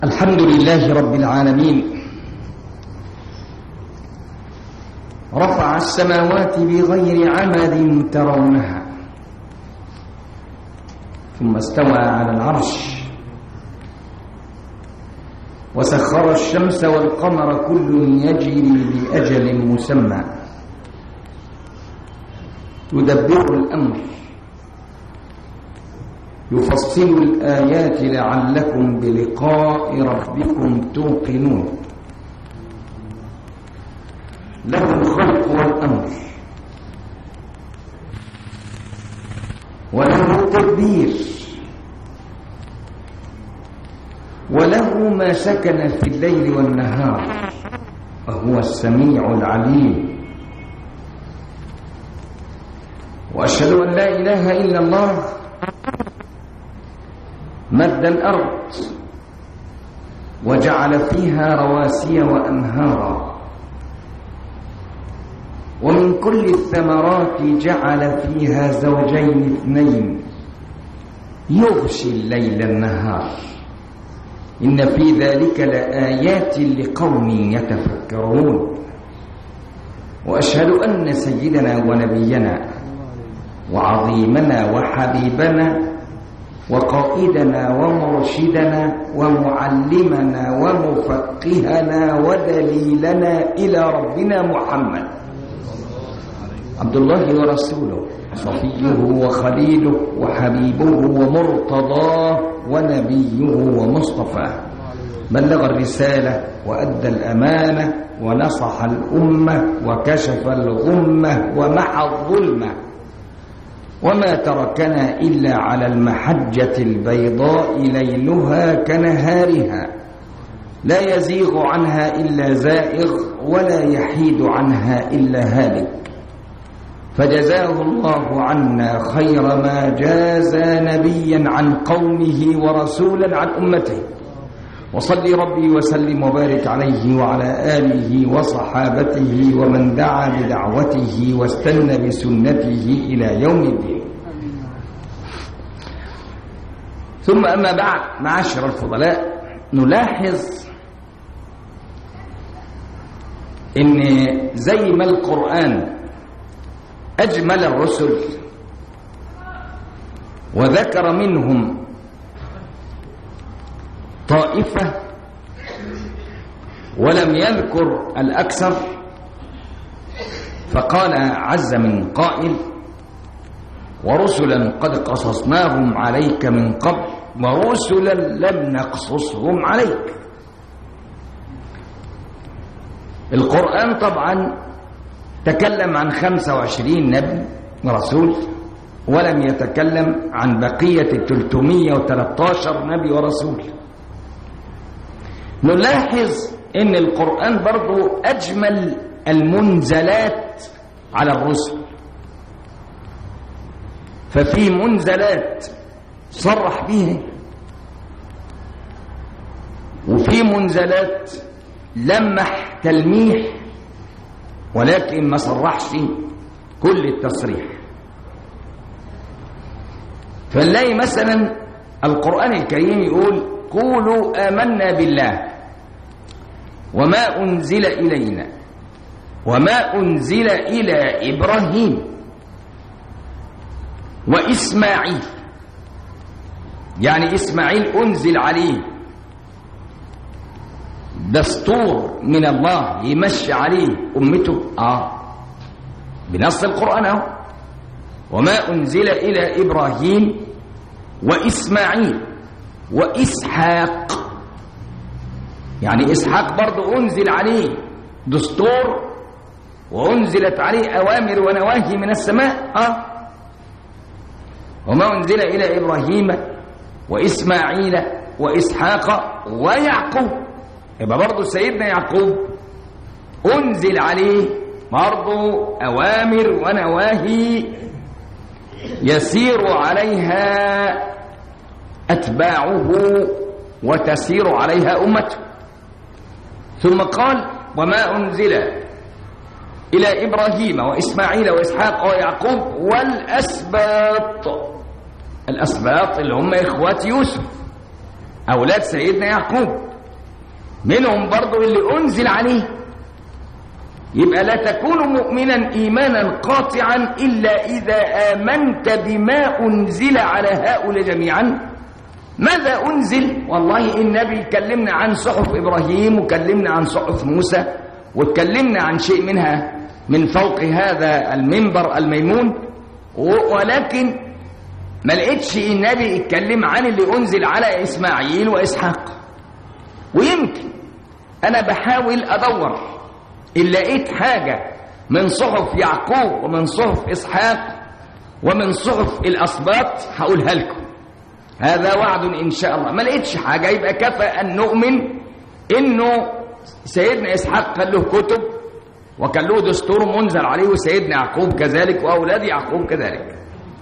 الحمد لله رب العالمين رفع السماوات بغير عمد ترونها ثم استوى على العرش وسخر الشمس والقمر كل يجري بأجل مسمى يدبر الأمر يفصل الآيات لعلكم بلقاء ربكم توقنون له الخلق والأمر وله التدبير وله ما سكن في الليل والنهار وهو السميع العليم وأشهد أن لا إله إلا الله مد الأرض وجعل فيها رواسي وأنهارا ومن كل الثمرات جعل فيها زوجين اثنين يغشي الليل النهار إن في ذلك لآيات لقوم يتفكرون وأشهد أن سيدنا ونبينا وعظيمنا وحبيبنا وقائدنا ومرشدنا ومعلمنا ومفقهنا ودليلنا إلى ربنا محمد عبد الله ورسوله صفيه وخليله وحبيبه ومرتضاه ونبيه ومصطفاه بلغ الرسالة وأدى الأمانة ونصح الأمة وكشف الغمة ومحى الظلمة وما تركنا إلا على المحجة البيضاء ليلها كنهارها لا يزيغ عنها إلا زائغ ولا يحيد عنها إلا هالك فجزاه الله عنا خير ما جازى نبيا عن قومه ورسولا عن أمته وصل ربي وسلم وبارك عليه وعلى آله وصحابته ومن دعا بدعوته واستنى بسنته إلى يوم الدين ثم أما بعد معاشر الفضلاء نلاحظ إن زي ما القرآن أجمل الرسل وذكر منهم طائفة ولم يذكر الأكثر فقال عز من قائل ورسلا قد قصصناهم عليك من قبل ورسلا لم نقصصهم عليك القرآن طبعا تكلم عن 25 نبي ورسول ولم يتكلم عن بقية 313 نبي ورسول نلاحظ ان القرآن برضو اجمل المنزلات على الرسل ففي منزلات صرح بها وفي منزلات لمح تلميح ولكن ما صرحش كل التصريح فنلاقي مثلا القرآن الكريم يقول قولوا آمنا بالله وما أنزل إلينا وما أنزل إلى إبراهيم وإسماعيل يعني إسماعيل أنزل عليه دستور من الله يمشي عليه أمته آه بنص القرآن أهو وما أنزل إلى إبراهيم وإسماعيل وإسحاق يعني إسحاق برضه أنزل عليه دستور وأنزلت عليه أوامر ونواهي من السماء آه وما أنزل إلى إبراهيم وإسماعيل وإسحاق ويعقوب يبقى برضه سيدنا يعقوب أنزل عليه برضه أوامر ونواهي يسير عليها أتباعه وتسير عليها أمته ثم قال وما أنزل إلى إبراهيم وإسماعيل وإسحاق ويعقوب والأسباط الأسباط اللي هم إخوات يوسف أولاد سيدنا يعقوب منهم برضو اللي أنزل عليه يبقى لا تكون مؤمنا إيمانا قاطعا إلا إذا آمنت بما أنزل على هؤلاء جميعا ماذا أنزل؟ والله النبي كلمنا عن صحف إبراهيم وكلمنا عن صحف موسى واتكلمنا عن شيء منها من فوق هذا المنبر الميمون ولكن ما لقيتش النبي يتكلم عن اللي أنزل على إسماعيل وإسحاق ويمكن أنا بحاول أدور إن لقيت حاجة من صحف يعقوب ومن صحف إسحاق ومن صحف الأسباط هقولها لكم هذا وعد إن شاء الله ما لقيتش حاجة يبقى كفى أن نؤمن إنه سيدنا إسحاق كان له كتب وكان له دستور منزل عليه وسيدنا يعقوب كذلك وأولاد يعقوب كذلك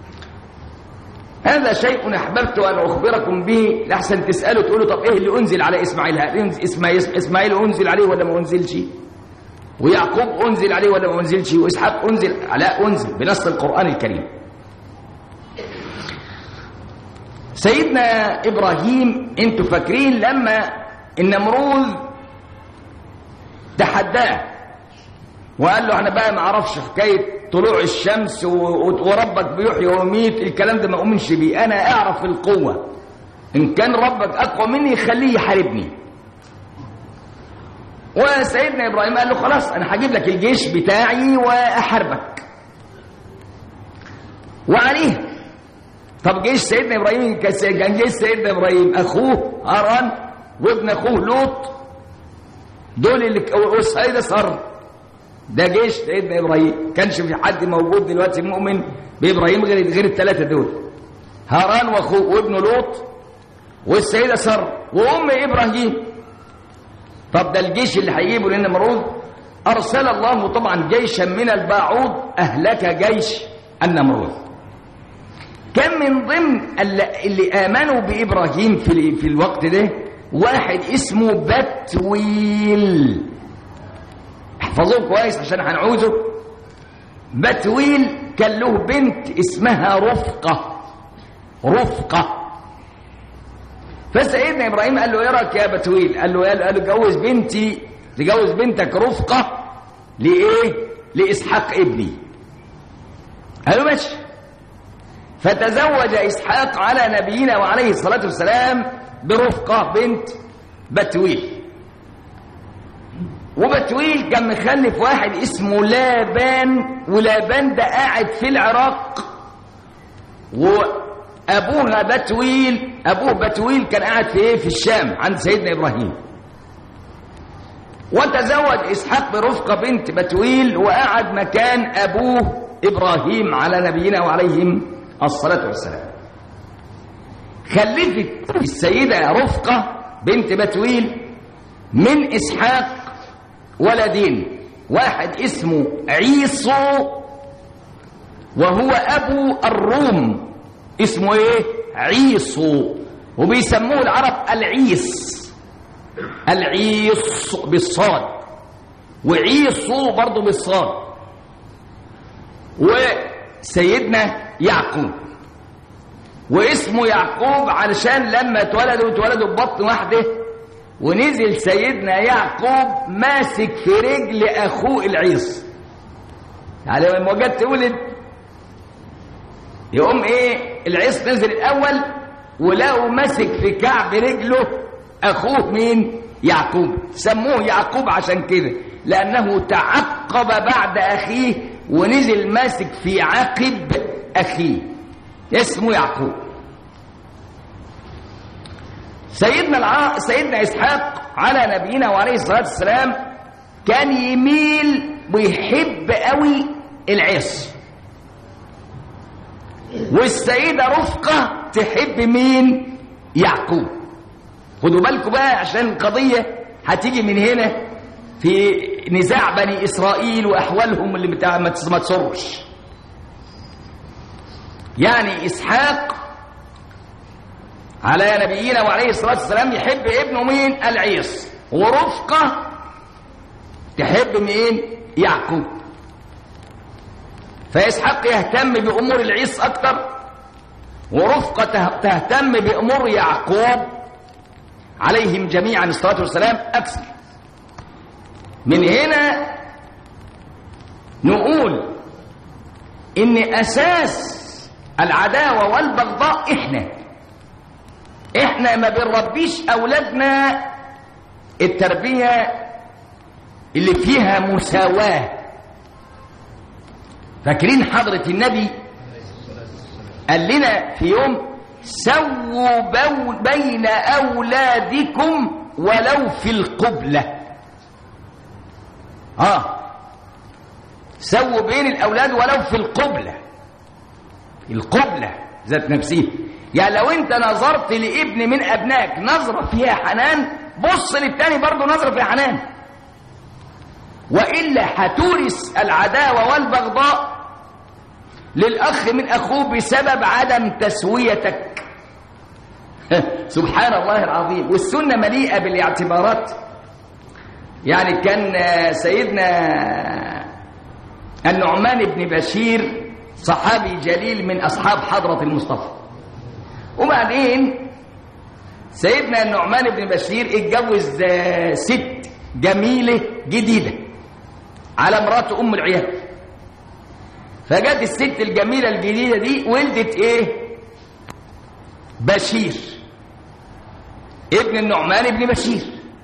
هذا شيء أحببت أن أخبركم به لحسن تسألوا تقولوا طب إيه اللي أنزل على إسماعيل إسماعيل, إسماعيل أنزل عليه ولا ما أنزلش ويعقوب أنزل عليه ولا ما أنزلش وإسحاق أنزل لا أنزل بنص القرآن الكريم سيدنا إبراهيم أنتوا فاكرين لما النمروذ تحداه وقال له أنا بقى ما أعرفش حكاية طلوع الشمس وربك بيحيي ويميت الكلام ده ما أؤمنش بيه أنا أعرف القوة إن كان ربك أقوى مني خليه يحاربني وسيدنا إبراهيم قال له خلاص أنا هجيب لك الجيش بتاعي وأحاربك وعليه طب جيش سيدنا إبراهيم كان جيش سيدنا إبراهيم أخوه هاران وابن أخوه لوط دول اللي وسيدة صر ده جيش سيدنا إبراهيم كانش في حد موجود دلوقتي مؤمن بإبراهيم غير غير الثلاثة دول هاران وأخوه وابن لوط والسيدة صر وأم إبراهيم طب ده الجيش اللي هيجيبه للنمرود أرسل الله طبعا جيشا من الباعوض أهلك جيش النمرود كان من ضمن اللي آمنوا بإبراهيم في, في الوقت ده واحد اسمه بتويل احفظوه كويس عشان هنعوزه بتويل كان له بنت اسمها رفقة رفقة فسيدنا إبراهيم قال له ايه رايك يا بتويل قال له قال له جوز بنتي تجوز بنتك رفقة لإيه لإسحاق ابني قال له ماشي فتزوج إسحاق على نبينا وعليه الصلاة والسلام برفقة بنت بتويل وبتويل كان مخلف واحد اسمه لابان ولابان ده قاعد في العراق وأبوها بتويل أبوه بتويل كان قاعد في إيه في الشام عند سيدنا إبراهيم وتزوج إسحاق برفقة بنت بتويل وقعد مكان أبوه إبراهيم على نبينا وعليهم الصلاة والسلام خلفت السيدة رفقة بنت بتويل من إسحاق ولدين واحد اسمه عيسو وهو أبو الروم اسمه ايه عيسو وبيسموه العرب العيس العيس بالصاد وعيسو برضه بالصاد وسيدنا يعقوب واسمه يعقوب علشان لما اتولدوا اتولدوا ببطن واحده ونزل سيدنا يعقوب ماسك في رجل اخوه العيص يعني لما جت تولد يقوم ايه العيص نزل الاول ولقوا ماسك في كعب رجله اخوه مين يعقوب سموه يعقوب عشان كده لانه تعقب بعد اخيه ونزل ماسك في عقب اخيه اسمه يعقوب سيدنا الع... سيدنا اسحاق على نبينا وعليه الصلاه والسلام كان يميل ويحب قوي العص والسيده رفقه تحب مين يعقوب خدوا بالكم بقى عشان القضيه هتيجي من هنا في نزاع بني اسرائيل واحوالهم اللي بتاع ما تسرش يعني اسحاق على نبينا وعليه الصلاة والسلام يحب ابنه مين العيص ورفقة تحب مين يعقوب فإسحاق يهتم بأمور العيص أكتر ورفقة تهتم بأمور يعقوب عليهم جميعا الصلاة والسلام أكثر من هنا نقول إن أساس العداوة والبغضاء إحنا إحنا ما بنربيش أولادنا التربية اللي فيها مساواة فاكرين حضرة النبي قال لنا في يوم سووا بو- بين أولادكم ولو في القبلة آه سووا بين الأولاد ولو في القبلة القبلة ذات نفسها يعني لو انت نظرت لابن من ابنائك نظرة فيها حنان بص للتاني برضه نظرة فيها حنان وإلا هتورث العداوة والبغضاء للأخ من أخوه بسبب عدم تسويتك سبحان الله العظيم والسنة مليئة بالاعتبارات يعني كان سيدنا النعمان بن بشير صحابي جليل من أصحاب حضرة المصطفى وبعدين سيدنا النعمان بن بشير اتجوز آه، ست جميلة جديدة على مراته أم العيال فجت الست الجميلة الجديدة دي ولدت ايه بشير ابن النعمان بن بشير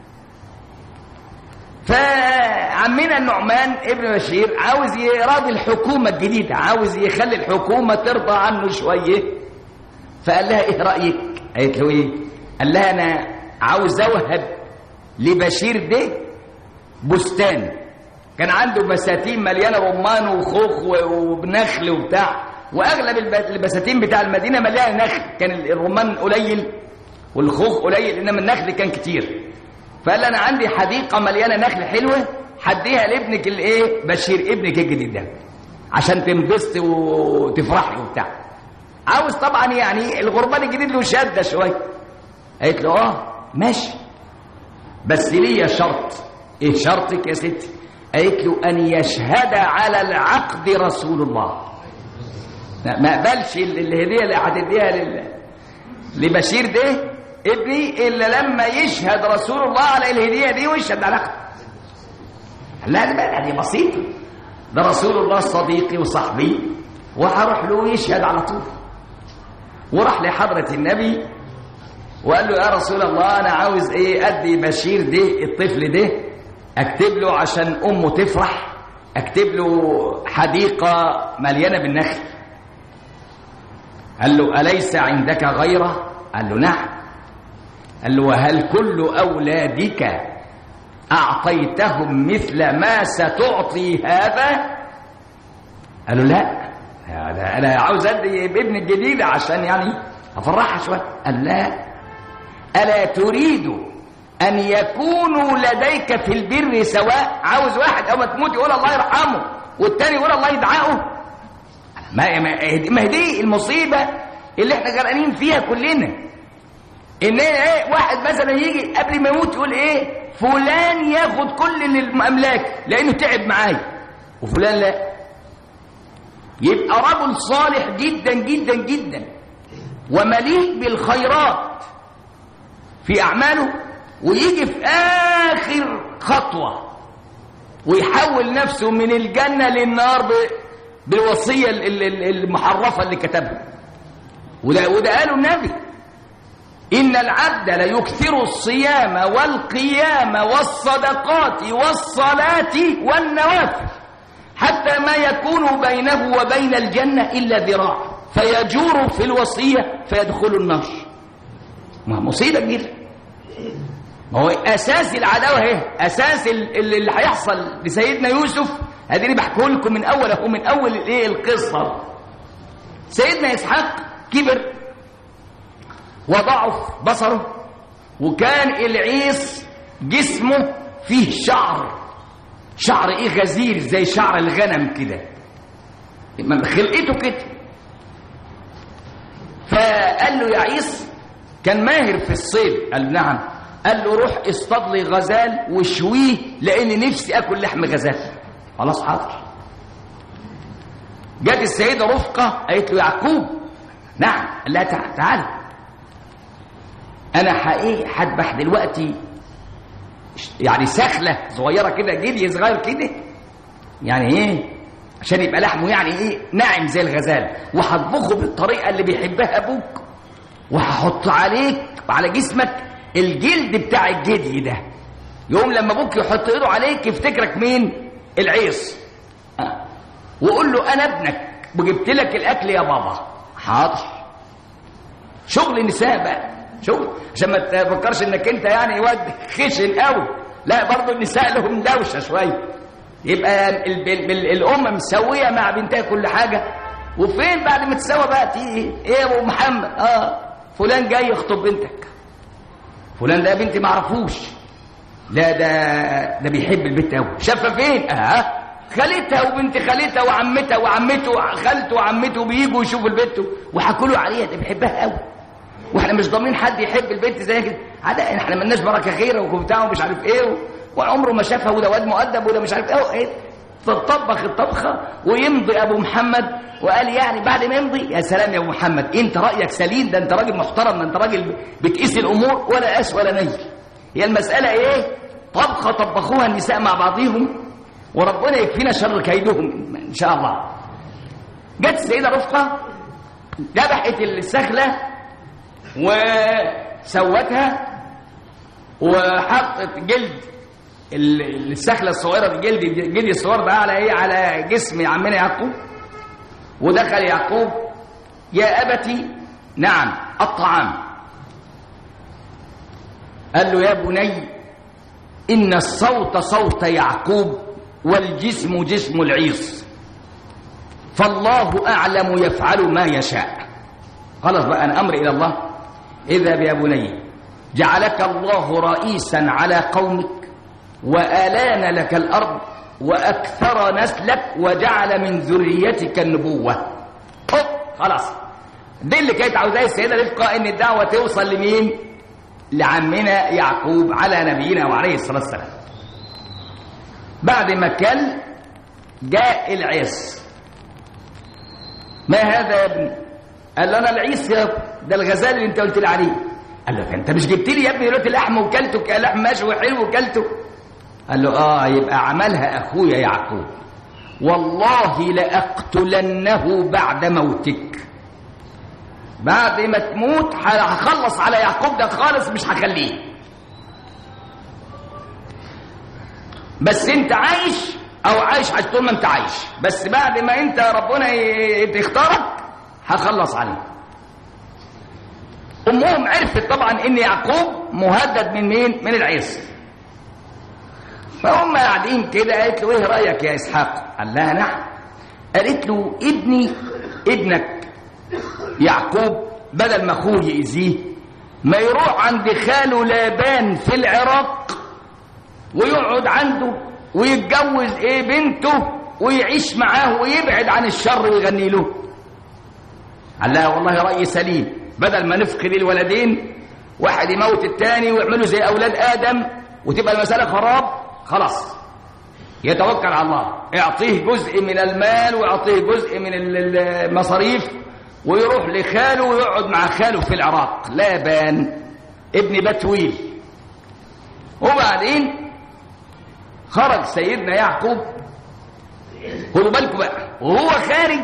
فعمنا النعمان ابن بشير عاوز يراضي الحكومة الجديدة عاوز يخلي الحكومة ترضى عنه شوية فقال لها ايه رأيك قالت له ايه قال لها انا عاوز اوهب لبشير ده بستان كان عنده بساتين مليانه رمان وخوخ و- وبنخل وبتاع واغلب الب- البساتين بتاع المدينه مليانه نخل كان الرمان قليل والخوخ قليل انما النخل كان كتير فقال لي انا عندي حديقه مليانه نخل حلوه هديها لابنك الايه بشير ابنك الجديد ده عشان تنبسطي وتفرحي وبتاع عاوز طبعا يعني الغربان الجديد له شده شويه قالت له اه ماشي بس ليا شرط ايه شرطك يا ستي قالت له ان يشهد على العقد رسول الله لا، ما قبلش ال- الهديه اللي هتديها لل... لبشير ده ابني الا لما يشهد رسول الله على الهديه دي ويشهد على العقد لا ده بقى دي بسيطه ده رسول الله صديقي وصاحبي وهروح له يشهد على طول وراح لحضره النبي وقال له يا رسول الله انا عاوز ايه ادي بشير ده الطفل ده اكتب له عشان امه تفرح اكتب له حديقه مليانه بالنخل قال له اليس عندك غيره قال له نعم قال له وهل كل اولادك اعطيتهم مثل ما ستعطي هذا قال له لا هذا انا عاوز ادي ابن الجديد عشان يعني افرحها شويه قال لا ألا تريد أن يكونوا لديك في البر سواء عاوز واحد أول ما تموت يقول الله يرحمه والتاني يقول الله يدعاه ما ما ما هي دي المصيبة اللي احنا غرقانين فيها كلنا ان ايه واحد مثلا يجي قبل ما يموت يقول ايه فلان ياخد كل الاملاك لانه تعب معايا وفلان لا يبقى رجل صالح جدا جدا جدا ومليء بالخيرات في أعماله ويجي في آخر خطوة ويحول نفسه من الجنة للنار ب- بالوصية ال- ال- ال- المحرفة اللي كتبها وده, وده قاله النبي إن العبد ليكثر الصيام والقيام والصدقات والصلاة والنوافل حتى ما يكون بينه وبين الجنة إلا ذراع فيجور في الوصية فيدخل النار ما مصيبة كبيرة ما هو أساس العداوة اهي أساس ال- ال- اللي هيحصل لسيدنا يوسف اديني بحكيه لكم من أول أهو من أول الايه القصة سيدنا إسحاق كبر وضعف بصره وكان العيس جسمه فيه شعر شعر ايه غزير زي شعر الغنم كده ما- خلقته كده فقال له يا عيس كان ماهر في الصيد قال نعم قال له روح اصطاد لي غزال وشويه لان نفسي اكل لحم غزال خلاص حاضر جت السيده رفقه قالت له يعقوب نعم قال لها تعال تعال انا حقيقي هذبح دلوقتي يعني سخله صغيره كده جدي صغير كده يعني ايه عشان يبقى لحمه يعني ايه ناعم زي الغزال وهطبخه بالطريقه اللي بيحبها ابوك وهحط عليك وعلى جسمك الجلد بتاع الجدي ده يوم لما ابوك يحط ايده عليك يفتكرك مين العيص أه. وقول له انا ابنك وجبت لك الاكل يا بابا حاضر شغل النساء بقى شغل عشان ما تفكرش انك انت يعني واد خشن قوي لا برضه النساء لهم دوشه شويه يبقى ال ال ال الام مسويه مع بنتها كل حاجه وفين بعد ما تسوى بقى تيجي ايه يا ابو محمد اه فلان جاي يخطب بنتك فلان ده بنتي ما اعرفوش لا ده ده بيحب البنت قوي شافها فين اه خالتها وبنت خالتها وعمتها وعمته خالته وعمته بيجوا يشوفوا البنت وحكوا له عليها ده بيحبها قوي واحنا مش ضامنين حد يحب البنت زي كده عادة احنا مالناش بركه خيره وبتاع ومش عارف ايه و... وعمره ما شافها وده واد مؤدب وده مش عارف ايه ايه فطبخ الطبخه ويمضي ابو محمد وقال يعني بعد ما يمضي يا سلام يا ابو محمد انت رايك سليم ده انت راجل محترم ده انت راجل بتقيس الامور ولا قاس ولا نيل هي المساله ايه طبخه طبخوها النساء مع بعضهم وربنا يكفينا شر كيدهم ان شاء الله جت السيده رفقه ذبحت السخله وسوتها وحطت جلد السخله الصغيره دي جلد الجلد الصغير ده على ايه على جسم عمنا يعقوب ودخل يعقوب يا ابتي نعم الطعام قال له يا بني ان الصوت صوت يعقوب والجسم جسم العيص فالله اعلم يفعل ما يشاء خلاص بقى انا امر الى الله اذهب يا بني جعلك الله رئيسا على قومك والان لك الارض واكثر نسلك وجعل من ذريتك النبوه أوب خلاص دي اللي كانت عاوزاه السيده رفقه ان الدعوه توصل لمين لعمنا يعقوب على نبينا وعليه الصلاه والسلام بعد ما كل جاء العيس ما هذا يا ابني قال له انا العيس يا ده الغزال اللي انت قلت لي عليه قال له انت مش جبت لي يا ابني دلوقتي لحم وكلته لحم مشوي حلو وكلته قال له اه يبقى عملها اخويا يعقوب والله لاقتلنه بعد موتك بعد ما تموت هخلص على يعقوب ده خالص مش هخليه بس انت عايش او عايش عايش طول ما انت عايش بس بعد ما انت ربنا يختارك هخلص عليه امهم عرفت طبعا ان يعقوب مهدد من مين من العيس فهم قاعدين كده قالت له ايه رايك يا اسحاق قال لها نعم قالت له ابني ابنك يعقوب بدل ما اخوه يأذيه ما يروح عند خاله لابان في العراق ويقعد عنده ويتجوز ايه بنته ويعيش معاه ويبعد عن الشر ويغني له قال لها والله رأي سليم بدل ما نفقد الولدين واحد يموت التاني ويعملوا زي أولاد آدم وتبقى المسألة خراب خلاص يتوكل على الله اعطيه جزء من المال واعطيه جزء من المصاريف ويروح لخاله ويقعد مع خاله في العراق لابان ابن بتويل وبعدين خرج سيدنا يعقوب خدوا بالكم بقى وهو خارج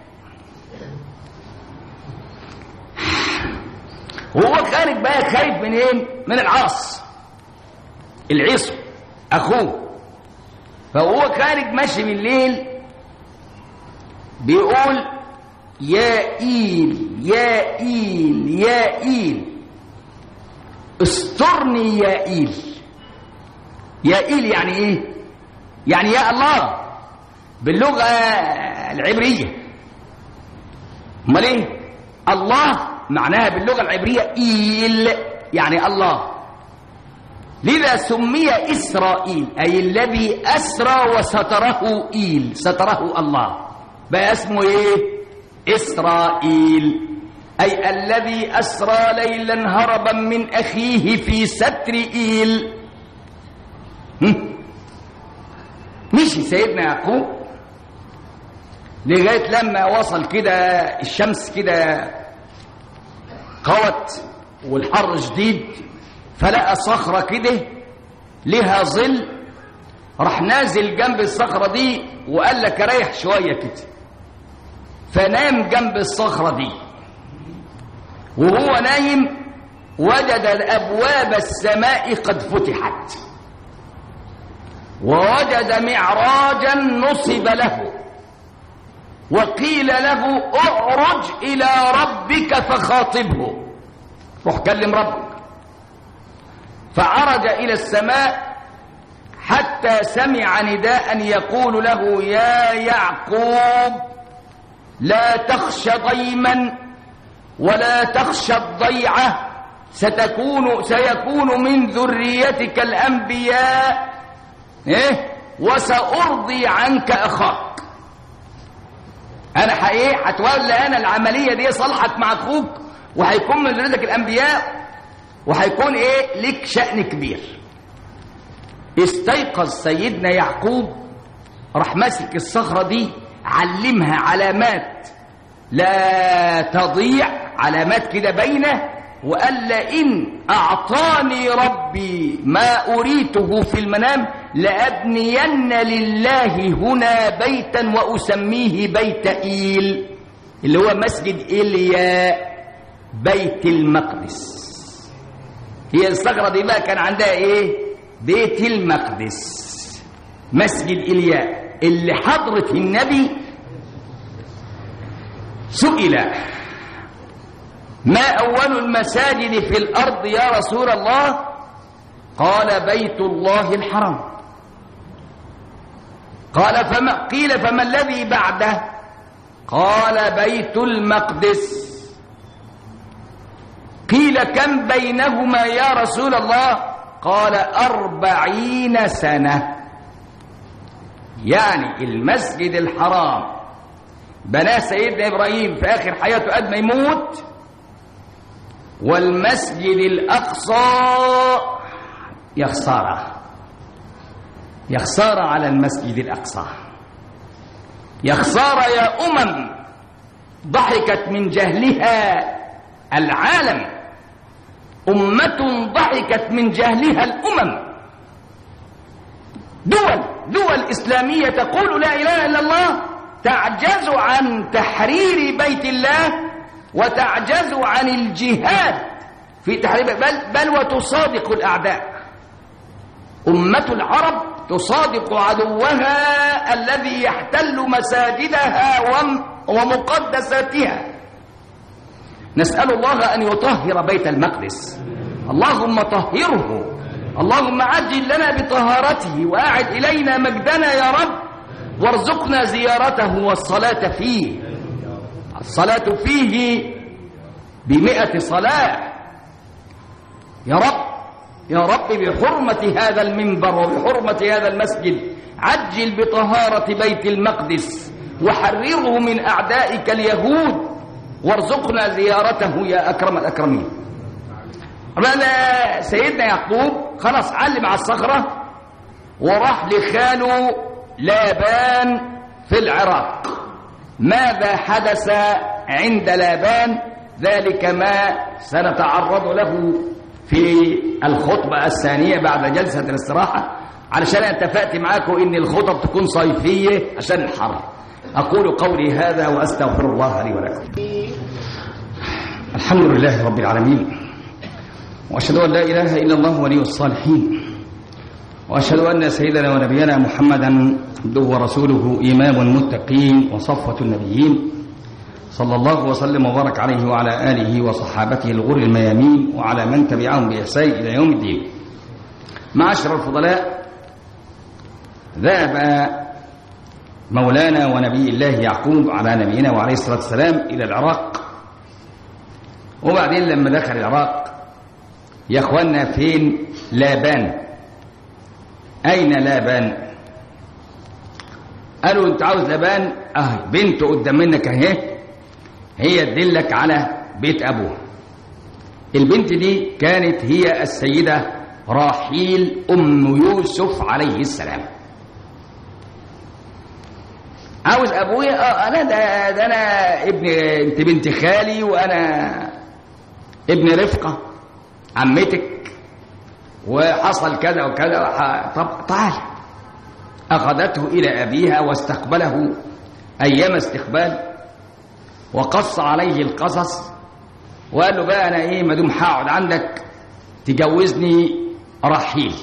وهو خارج بقى خايف من ايه من العاص العيص اخوه فهو خارج ماشي بالليل بيقول يا إيل يا إيل يا إيل استرني يا إيل يا إيل يعني إيه يعني يا الله باللغة العبرية امال ايه الله معناها باللغة العبرية إيل يعني الله لذا سمي إسرائيل أي الذي أسرى وستره إيل ستره الله بقى اسمه إيه إسرائيل أي الذي أسرى ليلا هربا من أخيه في ستر إيل مشي سيدنا يعقوب لغاية لما وصل كده الشمس كده قوت والحر شديد فلقى صخرة كده لها ظل راح نازل جنب الصخرة دي وقال لك ريح شوية كده فنام جنب الصخرة دي وهو نايم وجد أبواب السماء قد فتحت ووجد معراجا نصب له وقيل له اعرج إلى ربك فخاطبه روح كلم ربك فعرج إلى السماء حتى سمع نداء يقول له يا يعقوب لا تخش ضيما ولا تخشى الضيعة ستكون سيكون من ذريتك الأنبياء إيه وسأرضي عنك أخاك أنا حقيقي هتولى أنا العملية دي صلحت مع أخوك وهيكون من ذريتك الأنبياء وهيكون إيه لك شأن كبير استيقظ سيدنا يعقوب راح ماسك الصخرة دي علمها علامات لا تضيع علامات كده باينه وقال لئن أعطاني ربي ما أريته في المنام لأبنين لله هنا بيتا وأسميه بيت إيل اللي هو مسجد إيليا بيت المقدس هي الصخرة دي بقى كان عندها إيه بيت المقدس مسجد إيليا اللي حضرة النبي سئل ما أول المساجد في الأرض يا رسول الله قال بيت الله الحرام قال فما قيل فما الذي بعده قال بيت المقدس قيل كم بينهما يا رسول الله قال أربعين سنة يعني المسجد الحرام بناه سيدنا إبراهيم في آخر حياته قد ما يموت والمسجد الأقصى يا خسارة يا خسارة على المسجد الأقصى يا خسارة يا أمم ضحكت من جهلها العالم أمة ضحكت من جهلها الأمم دول دول إسلامية تقول لا إله إلا الله تعجز عن تحرير بيت الله وتعجز عن الجهاد في تحرير بل, بل وتصادق الأعداء أمة العرب تصادق عدوها الذي يحتل مساجدها ومقدساتها نسأل الله أن يطهر بيت المقدس اللهم طهره اللهم عجل لنا بطهارته وأعد إلينا مجدنا يا رب وارزقنا زيارته والصلاة فيه الصلاة فيه بمئة صلاة يا رب يا رب بحرمة هذا المنبر وبحرمة هذا المسجد عجل بطهارة بيت المقدس وحرره من أعدائك اليهود وارزقنا زيارته يا أكرم الأكرمين رأى سيدنا يعقوب خلاص علم على الصخرة وراح لخاله لابان في العراق ماذا حدث عند لابان ذلك ما سنتعرض له في الخطبة الثانية بعد جلسة الاستراحة علشان اتفقت معاكم ان الخطب تكون صيفية عشان الحر أقول قولي هذا وأستغفر الله لي ولكم الحمد لله رب العالمين وأشهد أن لا إله إلا الله ولي الصالحين وأشهد أن سيدنا ونبينا محمدا عبده ورسوله إمام المتقين وصفوة النبيين صلى الله وسلم وبارك عليه وعلى آله وصحابته الغر الميامين وعلى من تبعهم بإحسان إلى يوم الدين معاشر الفضلاء ذهب مولانا ونبي الله يعقوب على نبينا وعليه الصلاة والسلام إلى العراق وبعدين لما دخل العراق يا اخوانا فين لابان أين لابان قالوا انت عاوز لابان اه بنته قدام منك اهي هي تدلك على بيت ابوها البنت دي كانت هي السيدة راحيل أم يوسف عليه السلام عاوز أبويا آه أنا ده, ده أنا ابن أنت بنت خالي وأنا ابن رفقة عمتك وحصل كذا وكذا ح- طب تعال أخذته إلى أبيها واستقبله أيام استقبال وقص عليه القصص وقال له بقى أنا إيه ما دام هقعد عندك تجوزني رحيل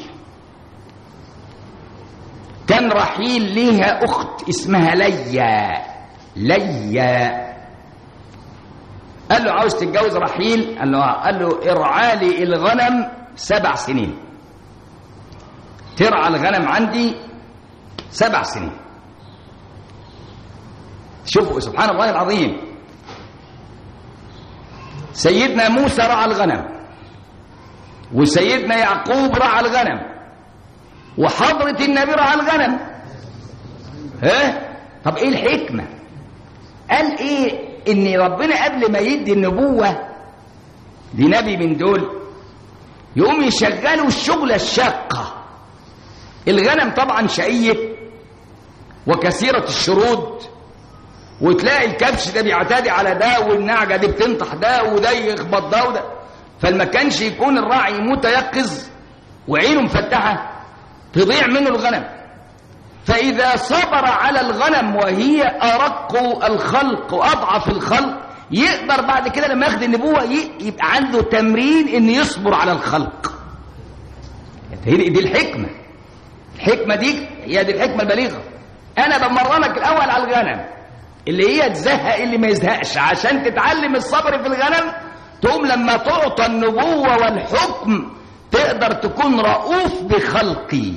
كان رحيل ليها أخت اسمها ليا ليا قال له عاوز تتجوز رحيل قال له آه. قال له ارعالي الغنم سبع سنين ترعى الغنم عندي سبع سنين شوفوا سبحان الله العظيم سيدنا موسى رعى الغنم وسيدنا يعقوب رعى الغنم وحضرة النبي رعى الغنم ها طب ايه الحكمة قال ايه ان ربنا قبل ما يدي النبوة لنبي من دول يقوم يشغلوا الشغلة الشاقة الغنم طبعا شقية وكثيرة الشرود وتلاقي الكبش ده بيعتدي على ده والنعجة دي بتنطح ده وده يخبط ده وده فما كانش يكون الراعي متيقظ وعينه مفتحة تضيع منه الغنم فإذا صبر على الغنم وهي أرق الخلق وأضعف الخلق يقدر بعد كده لما ياخد النبوة ي- يبقى عنده تمرين إن يصبر على الخلق هي دي دي الحكمة الحكمة دي هي دي الحكمة البليغة أنا بمرنك الأول على الغنم اللي هي تزهق اللي ما يزهقش عشان تتعلم الصبر في الغنم تقوم لما تعطى النبوة والحكم تقدر تكون رؤوف بخلقي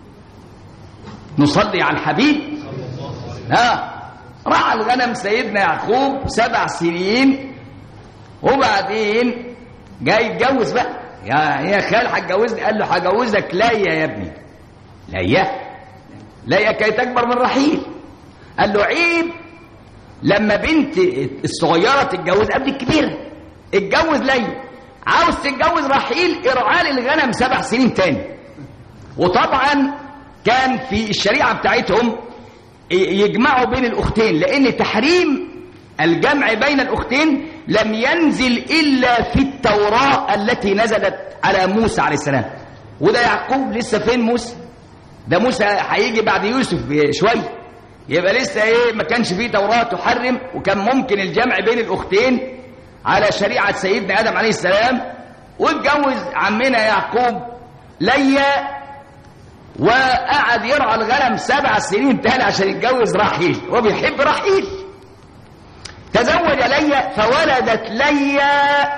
نصلي على الحبيب ها رعى الغنم سيدنا يعقوب سبع سنين وبعدين جاي يتجوز بقى يا يا خال هتجوزني قال له هجوزك ليا يا ابني ليا ليا كي تكبر من رحيل قال له عيب لما بنت الصغيره تتجوز قبل الكبيره اتجوز ليا عاوز تتجوز رحيل ارعال الغنم سبع سنين تاني وطبعا كان في الشريعه بتاعتهم يجمعوا بين الاختين لان تحريم الجمع بين الاختين لم ينزل الا في التوراه التي نزلت على موسى عليه السلام وده يعقوب لسه فين موسى ده موسى هيجي بعد يوسف شويه يبقى لسه ايه ما كانش فيه توراه تحرم وكان ممكن الجمع بين الاختين على شريعه سيدنا ادم عليه السلام واتجوز عمنا يعقوب ليا وقعد يرعى الغنم سبع سنين تاني عشان يتجوز رحيل وبيحب رحيل تزوج ليا فولدت ليا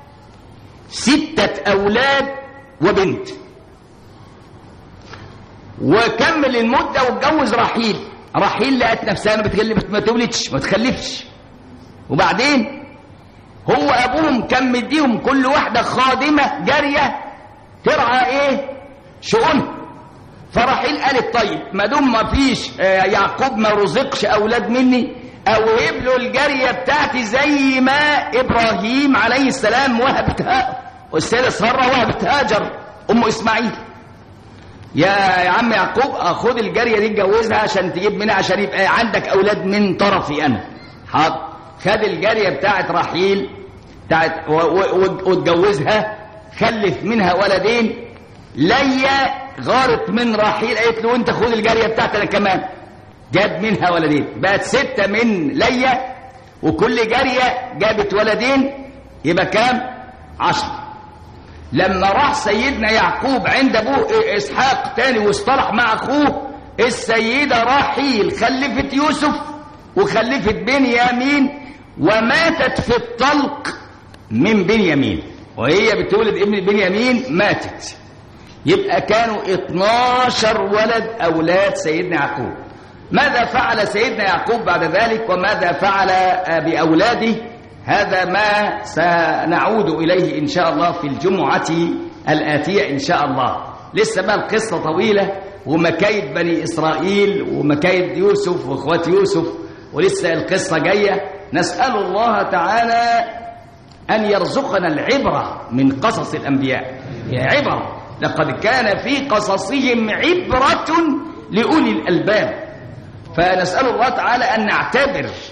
ستة أولاد وبنت وكمل المدة واتجوز رحيل رحيل لقت نفسها ما بتخلف ما تولدش ما تخلفش وبعدين هو أبوهم كان مديهم كل واحدة خادمة جارية ترعى إيه شؤونها فرحيل قالت طيب ما دام ما فيش آه، يعقوب ما رزقش اولاد مني اوهب له الجاريه بتاعتي زي ما ابراهيم عليه السلام وهبتها والسيده ساره وهبت هاجر ام اسماعيل يا يا عم يعقوب آه، خد الجاريه دي اتجوزها عشان تجيب منها عشان يبقى عندك اولاد من طرفي انا حاضر خد الجاريه بتاعت رحيل بتاعت و- و- و- واتجوزها خلف منها ولدين ليا غارت من رحيل قالت له انت خد الجاريه بتاعتي انا كمان جاب منها ولدين بقت ستة من ليا وكل جارية جابت ولدين يبقى كام عشرة لما راح سيدنا يعقوب عند ابوه اسحاق تاني واصطلح مع اخوه السيدة راحيل خلفت يوسف وخلفت بنيامين وماتت في الطلق من بنيامين وهي بتولد ابن بنيامين ماتت يبقى كانوا 12 ولد أولاد سيدنا يعقوب ماذا فعل سيدنا يعقوب بعد ذلك وماذا فعل آه، بأولاده هذا ما سنعود إليه إن شاء الله في الجمعة الآتية إن شاء الله لسه بقى القصة طويلة ومكايد بني إسرائيل ومكايد يوسف وإخوات يوسف ولسه القصة جاية نسأل الله تعالى أن يرزقنا العبرة من قصص الأنبياء هي عبرة لقد كان في قصصهم عبرة لأولي الألباب فنسأل الله تعالى أن نعتبر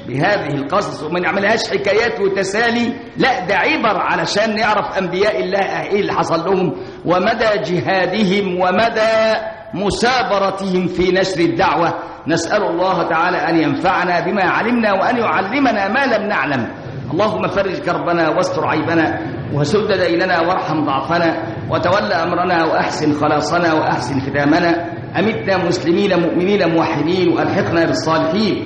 بهذه القصص وما نعملهاش حكايات وتسالي لا ده عبر علشان نعرف أنبياء الله إيه اللي حصل لهم ومدى جهادهم ومدى مثابرتهم في نشر الدعوة نسأل الله تعالى أن ينفعنا بما علمنا وأن يعلمنا ما لم نعلم اللهم فرج كربنا واستر عيبنا وسد ديننا وارحم ضعفنا وتول أمرنا وأحسن خلاصنا وأحسن ختامنا أمتنا مسلمين مؤمنين موحدين وألحقنا بالصالحين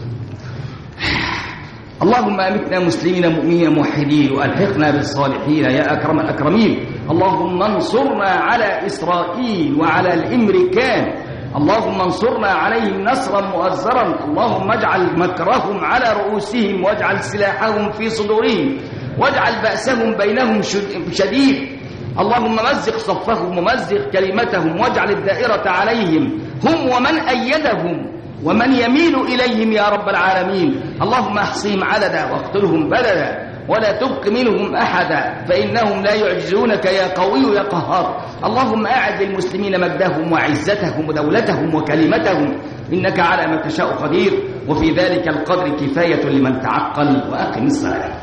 اللهم أمتنا مسلمين مؤمنين موحدين وألحقنا بالصالحين يا أكرم الأكرمين اللهم انصرنا على إسرائيل وعلى الإمريكان اللهم انصرنا عليهم نصرا مؤزرا اللهم اجعل مكرهم على رؤوسهم واجعل سلاحهم في صدورهم واجعل بأسهم بينهم شديد اللهم مزق صفهم ومزق كلمتهم واجعل الدائرة عليهم هم ومن أيدهم ومن يميل إليهم يا رب العالمين اللهم احصهم عددا واقتلهم بلدا ولا تبق منهم أحدا فإنهم لا يعجزونك يا قوي يا قهار اللهم أعد للمسلمين مجدهم وعزتهم ودولتهم وكلمتهم إنك على ما تشاء قدير وفي ذلك القدر كفاية لمن تعقل وأقم الصلاة